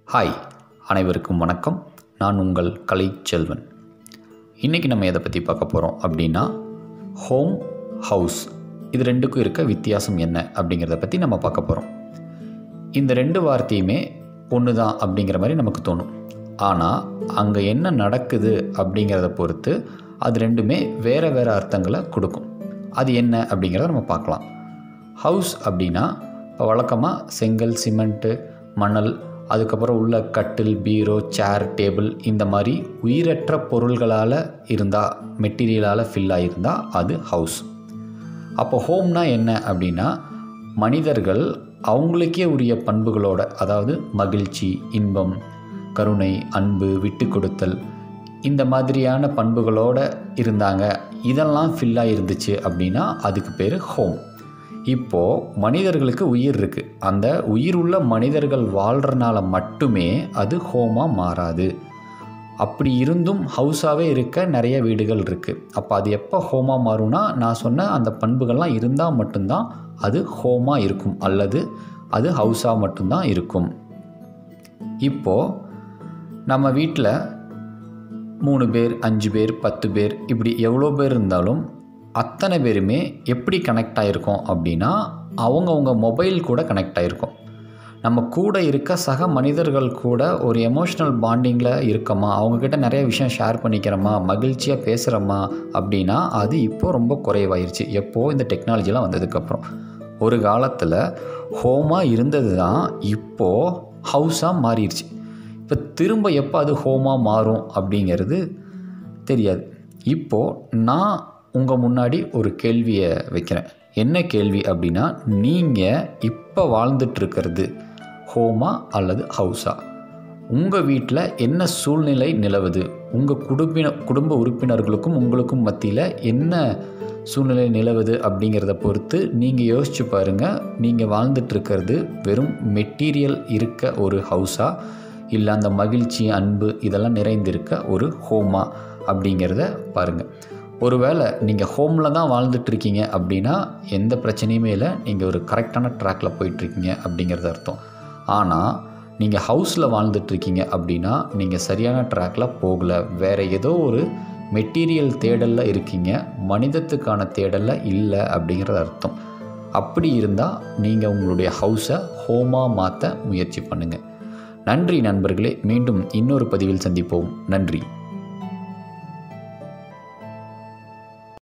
hi அனைவருக்கும் வணக்கம் நான் உங்கள் கலை செல்வன் இன்றைக்கி நம்ம எதை பற்றி பார்க்க போகிறோம் அப்படின்னா ஹோம் ஹவுஸ் இது ரெண்டுக்கும் இருக்க வித்தியாசம் என்ன அப்படிங்கிறத பற்றி நம்ம பார்க்க போகிறோம் இந்த ரெண்டு வார்த்தையுமே ஒன்று தான் அப்படிங்கிற மாதிரி நமக்கு தோணும் ஆனால் அங்கே என்ன நடக்குது அப்படிங்கிறத பொறுத்து அது ரெண்டுமே வேறு வேறு அர்த்தங்களை கொடுக்கும் அது என்ன அப்படிங்கிறத நம்ம பார்க்கலாம் ஹவுஸ் அப்படின்னா இப்போ வழக்கமாக செங்கல் சிமெண்ட்டு மணல் அதுக்கப்புறம் உள்ள கட்டில் பீரோ சேர் டேபிள் இந்த மாதிரி உயிரற்ற பொருள்களால் இருந்தால் மெட்டீரியலால் ஃபில் ஆகியிருந்தால் அது ஹவுஸ் அப்போ ஹோம்னா என்ன அப்படின்னா மனிதர்கள் அவங்களுக்கே உரிய பண்புகளோட அதாவது மகிழ்ச்சி இன்பம் கருணை அன்பு விட்டு கொடுத்தல் இந்த மாதிரியான பண்புகளோட இருந்தாங்க இதெல்லாம் ஃபில்லாக இருந்துச்சு அப்படின்னா அதுக்கு பேர் ஹோம் இப்போது மனிதர்களுக்கு உயிர் இருக்குது அந்த உயிர் உள்ள மனிதர்கள் வாழ்கிறனால மட்டுமே அது ஹோமாக மாறாது அப்படி இருந்தும் ஹவுஸாகவே இருக்க நிறைய வீடுகள் இருக்குது அப்போ அது எப்போ ஹோமாக மாறும்னா நான் சொன்ன அந்த பண்புகள்லாம் இருந்தால் மட்டும்தான் அது ஹோமாக இருக்கும் அல்லது அது ஹவுஸாக மட்டும்தான் இருக்கும் இப்போது நம்ம வீட்டில் மூணு பேர் அஞ்சு பேர் பத்து பேர் இப்படி எவ்வளோ பேர் இருந்தாலும் அத்தனை பேருமே எப்படி கனெக்ட் ஆகிருக்கோம் அப்படின்னா அவங்கவுங்க மொபைல் கூட கனெக்ட் ஆகிருக்கோம் நம்ம கூட இருக்க சக மனிதர்கள் கூட ஒரு எமோஷ்னல் பாண்டிங்கில் இருக்கோமா அவங்கக்கிட்ட நிறைய விஷயம் ஷேர் பண்ணிக்கிறோமா மகிழ்ச்சியாக பேசுகிறோமா அப்படின்னா அது இப்போது ரொம்ப குறைவாயிருச்சு எப்போது இந்த டெக்னாலஜிலாம் வந்ததுக்கப்புறம் ஒரு காலத்தில் ஹோமாக இருந்தது தான் இப்போது ஹவுஸாக மாறிடுச்சு இப்போ திரும்ப எப்போ அது ஹோமாக மாறும் அப்படிங்கிறது தெரியாது இப்போது நான் உங்கள் முன்னாடி ஒரு கேள்வியை வைக்கிறேன் என்ன கேள்வி அப்படின்னா நீங்கள் இப்போ வாழ்ந்துட்டுருக்கிறது ஹோமா அல்லது ஹவுஸா உங்கள் வீட்டில் என்ன சூழ்நிலை நிலவுது உங்கள் குடும்பின குடும்ப உறுப்பினர்களுக்கும் உங்களுக்கும் மத்தியில் என்ன சூழ்நிலை நிலவுது அப்படிங்கிறத பொறுத்து நீங்கள் யோசிச்சு பாருங்கள் நீங்கள் வாழ்ந்துட்டுருக்கிறது வெறும் மெட்டீரியல் இருக்க ஒரு ஹவுஸா இல்லை அந்த மகிழ்ச்சி அன்பு இதெல்லாம் நிறைந்திருக்க ஒரு ஹோமா அப்படிங்கிறத பாருங்கள் ஒருவேளை நீங்கள் ஹோமில் தான் வாழ்ந்துட்டுருக்கீங்க அப்படின்னா எந்த பிரச்சனையுமே இல்லை நீங்கள் ஒரு கரெக்டான ட்ராக்கில் போயிட்டுருக்கீங்க அப்படிங்கிறது அர்த்தம் ஆனால் நீங்கள் ஹவுஸில் வாழ்ந்துட்டுருக்கீங்க அப்படின்னா நீங்கள் சரியான ட்ராக்கில் போகலை வேறு ஏதோ ஒரு மெட்டீரியல் தேடலில் இருக்கீங்க மனிதத்துக்கான தேடலில் இல்லை அப்படிங்கிறது அர்த்தம் அப்படி இருந்தால் நீங்கள் உங்களுடைய ஹவுஸை ஹோமாக மாற்ற முயற்சி பண்ணுங்கள் நன்றி நண்பர்களே மீண்டும் இன்னொரு பதிவில் சந்திப்போம் நன்றி